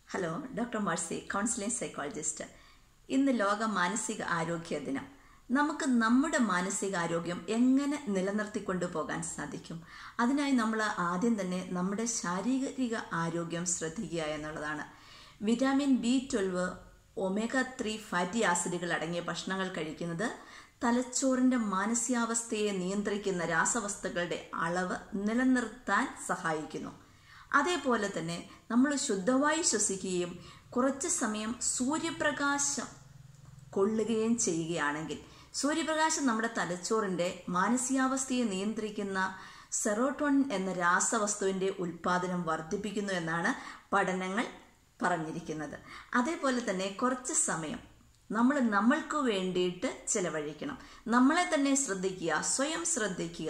hello doctor Mercy counselling psychologist ഇന്ന് ലോക മാനസിക ആരോഗ്യ ദിനം നമുക്ക് നമ്മുടെ മാനസികാരോഗ്യം എങ്ങനെ നിലനിർത്തിക്കൊണ്ടു പോകാൻ സാധിക്കും അതിനായി നമ്മൾ ആദ്യം തന്നെ നമ്മുടെ ശാരീരിക ആരോഗ്യം ശ്രദ്ധിക്കുക എന്നുള്ളതാണ് vitamin B twelve omega three fatty ആസിഡുകൾ അടങ്ങിയ ഭക്ഷണങ്ങൾ കഴിക്കുന്നത് തലച്ചോറിന്റെ മാനസികാവസ്ഥയെ നിയന്ത്രിക്കുന്ന രാസവസ്തുക്കളുടെ അളവ് നിലനിർത്താൻ സഹായിക്കുന്നു അതേപോലെ തന്നെ നമ്മൾ ശുദ്ധവായു ശ്വസിക്കുകയും കുറച്ച് സമയം സൂര്യപ്രകാശം കൊള്ളുകയും ചെയ്യുകയാണെങ്കിൽ സൂര്യപ്രകാശം നമ്മുടെ തലച്ചോറിന്റെ മാനസികാവസ്ഥയെ നിയന്ത്രിക്കുന്ന സെറോട്ടോൺ എന്ന രാസവസ്തുവിന്റെ ഉൽപാദനം വർദ്ധിപ്പിക്കുന്നു എന്നാണ് പഠനങ്ങൾ പറഞ്ഞിരിക്കുന്നത് അതേപോലെ തന്നെ കുറച്ച് സമയം നമ്മൾ നമ്മൾക്ക് വേണ്ടിയിട്ട് ചിലവഴിക്കണം നമ്മളെ തന്നെ ശ്രദ്ധിക്കുക സ്വയം ശ്രദ്ധിക്കുക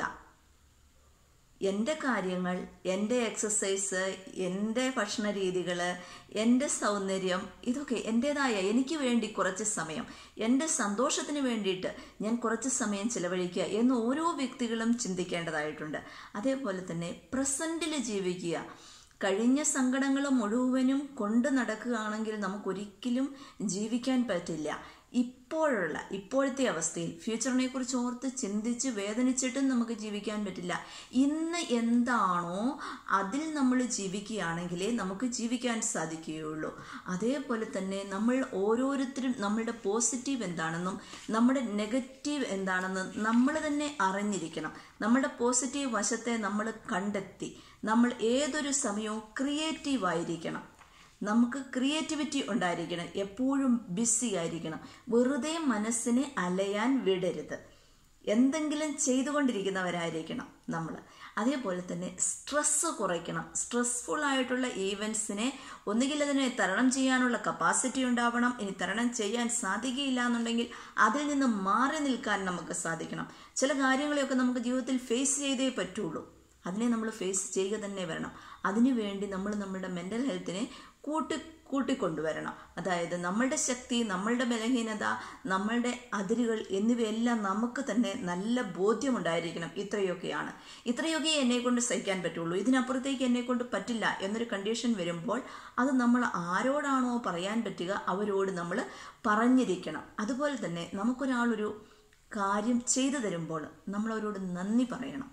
എൻ്റെ കാര്യങ്ങൾ എൻ്റെ എക്സസൈസ് എൻ്റെ ഭക്ഷണ രീതികൾ എൻ്റെ സൗന്ദര്യം ഇതൊക്കെ എൻ്റേതായ എനിക്ക് വേണ്ടി കുറച്ച് സമയം എൻ്റെ സന്തോഷത്തിന് വേണ്ടിയിട്ട് ഞാൻ കുറച്ച് സമയം ചിലവഴിക്കുക എന്ന് ഓരോ വ്യക്തികളും ചിന്തിക്കേണ്ടതായിട്ടുണ്ട് അതേപോലെ തന്നെ പ്രസൻറ്റിൽ ജീവിക്കുക കഴിഞ്ഞ സങ്കടങ്ങൾ മുഴുവനും കൊണ്ട് നടക്കുകയാണെങ്കിൽ നമുക്കൊരിക്കലും ജീവിക്കാൻ പറ്റില്ല ഇപ്പോഴുള്ള ഇപ്പോഴത്തെ അവസ്ഥയിൽ ഫ്യൂച്ചറിനെ കുറിച്ച് ഓർത്ത് ചിന്തിച്ച് വേദനിച്ചിട്ടും നമുക്ക് ജീവിക്കാൻ പറ്റില്ല ഇന്ന് എന്താണോ അതിൽ നമ്മൾ ജീവിക്കുകയാണെങ്കിലേ നമുക്ക് ജീവിക്കാൻ സാധിക്കുകയുള്ളൂ അതേപോലെ തന്നെ നമ്മൾ ഓരോരുത്തരും നമ്മളുടെ പോസിറ്റീവ് എന്താണെന്നും നമ്മുടെ നെഗറ്റീവ് എന്താണെന്നും നമ്മൾ തന്നെ അറിഞ്ഞിരിക്കണം നമ്മുടെ പോസിറ്റീവ് വശത്തെ നമ്മൾ കണ്ടെത്തി നമ്മൾ ഏതൊരു സമയവും ക്രിയേറ്റീവ് ആയിരിക്കണം നമുക്ക് ക്രിയേറ്റിവിറ്റി ഉണ്ടായിരിക്കണം എപ്പോഴും ബിസി ആയിരിക്കണം വെറുതെ മനസ്സിനെ അലയാൻ വിടരുത് എന്തെങ്കിലും ചെയ്തുകൊണ്ടിരിക്കുന്നവരായിരിക്കണം നമ്മൾ അതേപോലെ തന്നെ സ്ട്രെസ്സ് കുറയ്ക്കണം സ്ട്രെസ്ഫുൾ ആയിട്ടുള്ള ഈവൻസിനെ ഒന്നുകിൽ അതിനെ തരണം ചെയ്യാനുള്ള കപ്പാസിറ്റി ഉണ്ടാവണം ഇനി തരണം ചെയ്യാൻ സാധിക്കുകയില്ല എന്നുണ്ടെങ്കിൽ അതിൽ നിന്ന് മാറി നിൽക്കാൻ നമുക്ക് സാധിക്കണം ചില കാര്യങ്ങളെയൊക്കെ നമുക്ക് ജീവിതത്തിൽ ഫേസ് ചെയ്തേ പറ്റുള്ളൂ അതിനെ നമ്മൾ ഫേസ് ചെയ്യുക തന്നെ വരണം അതിനുവേണ്ടി നമ്മൾ നമ്മുടെ മെൻ്റൽ ഹെൽത്തിനെ കൂട്ടി കൂട്ടിക്കൊണ്ടുവരണം അതായത് നമ്മളുടെ ശക്തി നമ്മളുടെ ബലഹീനത നമ്മളുടെ അതിരുകൾ എന്നിവയെല്ലാം നമുക്ക് തന്നെ നല്ല ബോധ്യമുണ്ടായിരിക്കണം ഇത്രയൊക്കെയാണ് ഇത്രയൊക്കെ എന്നെ കൊണ്ട് സഹിക്കാൻ പറ്റുള്ളൂ ഇതിനപ്പുറത്തേക്ക് എന്നെ കൊണ്ട് പറ്റില്ല എന്നൊരു കണ്ടീഷൻ വരുമ്പോൾ അത് നമ്മൾ ആരോടാണോ പറയാൻ പറ്റുക അവരോട് നമ്മൾ പറഞ്ഞിരിക്കണം അതുപോലെ തന്നെ നമുക്കൊരാളൊരു കാര്യം ചെയ്തു തരുമ്പോൾ നമ്മൾ അവരോട് നന്ദി പറയണം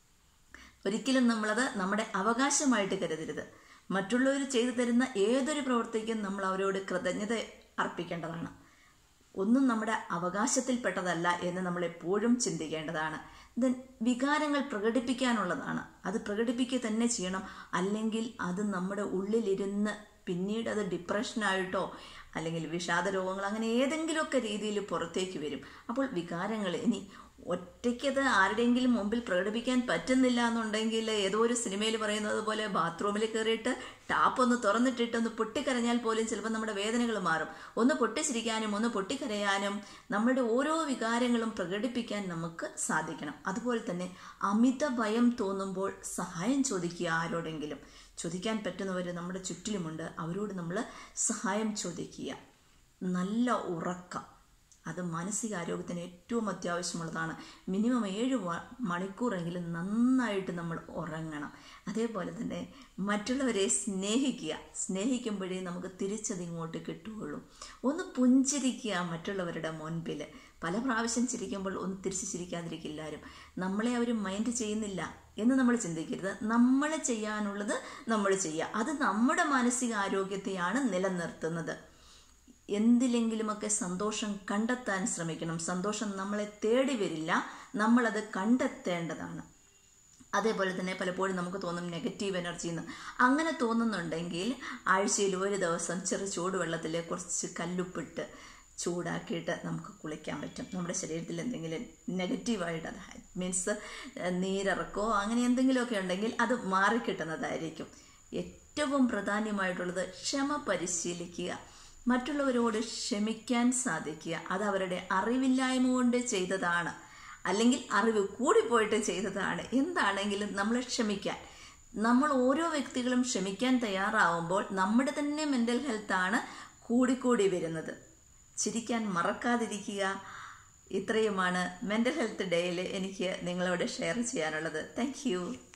ഒരിക്കലും നമ്മളത് നമ്മുടെ അവകാശമായിട്ട് കരുതരുത് മറ്റുള്ളവർ ചെയ്തു തരുന്ന ഏതൊരു പ്രവൃത്തിക്കും നമ്മൾ അവരോട് കൃതജ്ഞത അർപ്പിക്കേണ്ടതാണ് ഒന്നും നമ്മുടെ അവകാശത്തിൽപ്പെട്ടതല്ല എന്ന് നമ്മൾ എപ്പോഴും ചിന്തിക്കേണ്ടതാണ് ദെൻ വികാരങ്ങൾ പ്രകടിപ്പിക്കാനുള്ളതാണ് അത് പ്രകടിപ്പിക്കുക തന്നെ ചെയ്യണം അല്ലെങ്കിൽ അത് നമ്മുടെ ഉള്ളിലിരുന്ന് പിന്നീട് അത് ഡിപ്രഷനായിട്ടോ അല്ലെങ്കിൽ വിഷാദ രോഗങ്ങൾ അങ്ങനെ ഏതെങ്കിലുമൊക്കെ രീതിയിൽ പുറത്തേക്ക് വരും അപ്പോൾ വികാരങ്ങൾ ഇനി ഒറ്റയ്ക്കത് ആരുടെയെങ്കിലും മുമ്പിൽ പ്രകടിപ്പിക്കാൻ പറ്റുന്നില്ല എന്നുണ്ടെങ്കിൽ ഏതോ ഒരു സിനിമയിൽ പറയുന്നത് പോലെ ബാത്റൂമിൽ കയറിയിട്ട് ടാപ്പ് ഒന്ന് തുറന്നിട്ടിട്ട് ഒന്ന് പൊട്ടിക്കരഞ്ഞാൽ പോലും ചിലപ്പോൾ നമ്മുടെ വേദനകൾ മാറും ഒന്ന് പൊട്ടിച്ചിരിക്കാനും ഒന്ന് പൊട്ടിക്കരയാനും നമ്മുടെ ഓരോ വികാരങ്ങളും പ്രകടിപ്പിക്കാൻ നമുക്ക് സാധിക്കണം അതുപോലെ തന്നെ അമിത ഭയം തോന്നുമ്പോൾ സഹായം ചോദിക്കുക ആരോടെങ്കിലും ചോദിക്കാൻ പറ്റുന്നവർ നമ്മുടെ ചുറ്റിലുമുണ്ട് അവരോട് നമ്മൾ സഹായം ചോദിക്കുക നല്ല ഉറക്കം അത് മാനസികാരോഗ്യത്തിന് ഏറ്റവും അത്യാവശ്യമുള്ളതാണ് മിനിമം ഏഴ് മണിക്കൂറെങ്കിലും നന്നായിട്ട് നമ്മൾ ഉറങ്ങണം അതേപോലെ തന്നെ മറ്റുള്ളവരെ സ്നേഹിക്കുക സ്നേഹിക്കുമ്പോഴേ നമുക്ക് തിരിച്ചത് ഇങ്ങോട്ട് കിട്ടുകയുള്ളൂ ഒന്ന് പുഞ്ചിരിക്കുക മറ്റുള്ളവരുടെ മുൻപിൽ പല പ്രാവശ്യം ചിരിക്കുമ്പോൾ ഒന്ന് തിരിച്ച് ചിരിക്കാതിരിക്കില്ലാരും നമ്മളെ അവർ മൈൻഡ് ചെയ്യുന്നില്ല എന്ന് നമ്മൾ ചിന്തിക്കരുത് നമ്മൾ ചെയ്യാനുള്ളത് നമ്മൾ ചെയ്യുക അത് നമ്മുടെ മാനസികാരോഗ്യത്തെയാണ് നിലനിർത്തുന്നത് എന്തിലെങ്കിലുമൊക്കെ സന്തോഷം കണ്ടെത്താൻ ശ്രമിക്കണം സന്തോഷം നമ്മളെ തേടി വരില്ല നമ്മളത് കണ്ടെത്തേണ്ടതാണ് അതേപോലെ തന്നെ പലപ്പോഴും നമുക്ക് തോന്നും നെഗറ്റീവ് എനർജി എന്ന് അങ്ങനെ തോന്നുന്നുണ്ടെങ്കിൽ ആഴ്ചയിൽ ഒരു ദിവസം ചെറു ചൂടുവെള്ളത്തിൽ കുറച്ച് കല്ലുപ്പിട്ട് ചൂടാക്കിയിട്ട് നമുക്ക് കുളിക്കാൻ പറ്റും നമ്മുടെ ശരീരത്തിൽ എന്തെങ്കിലും നെഗറ്റീവായിട്ട് അത് മീൻസ് നീരിറക്കോ അങ്ങനെ എന്തെങ്കിലുമൊക്കെ ഉണ്ടെങ്കിൽ അത് മാറിക്കിട്ടുന്നതായിരിക്കും ഏറ്റവും പ്രധാനമായിട്ടുള്ളത് ക്ഷമ പരിശീലിക്കുക മറ്റുള്ളവരോട് ക്ഷമിക്കാൻ സാധിക്കുക അത് അവരുടെ അറിവില്ലായ്മ കൊണ്ട് ചെയ്തതാണ് അല്ലെങ്കിൽ അറിവ് കൂടിപ്പോയിട്ട് ചെയ്തതാണ് എന്താണെങ്കിലും നമ്മൾ ക്ഷമിക്കാൻ നമ്മൾ ഓരോ വ്യക്തികളും ക്ഷമിക്കാൻ തയ്യാറാവുമ്പോൾ നമ്മുടെ തന്നെ മെൻ്റൽ ഹെൽത്താണ് കൂടിക്കൂടി വരുന്നത് ചിരിക്കാൻ മറക്കാതിരിക്കുക ഇത്രയുമാണ് മെൻ്റൽ ഹെൽത്ത് ഡേയിൽ എനിക്ക് നിങ്ങളോട് ഷെയർ ചെയ്യാനുള്ളത് താങ്ക്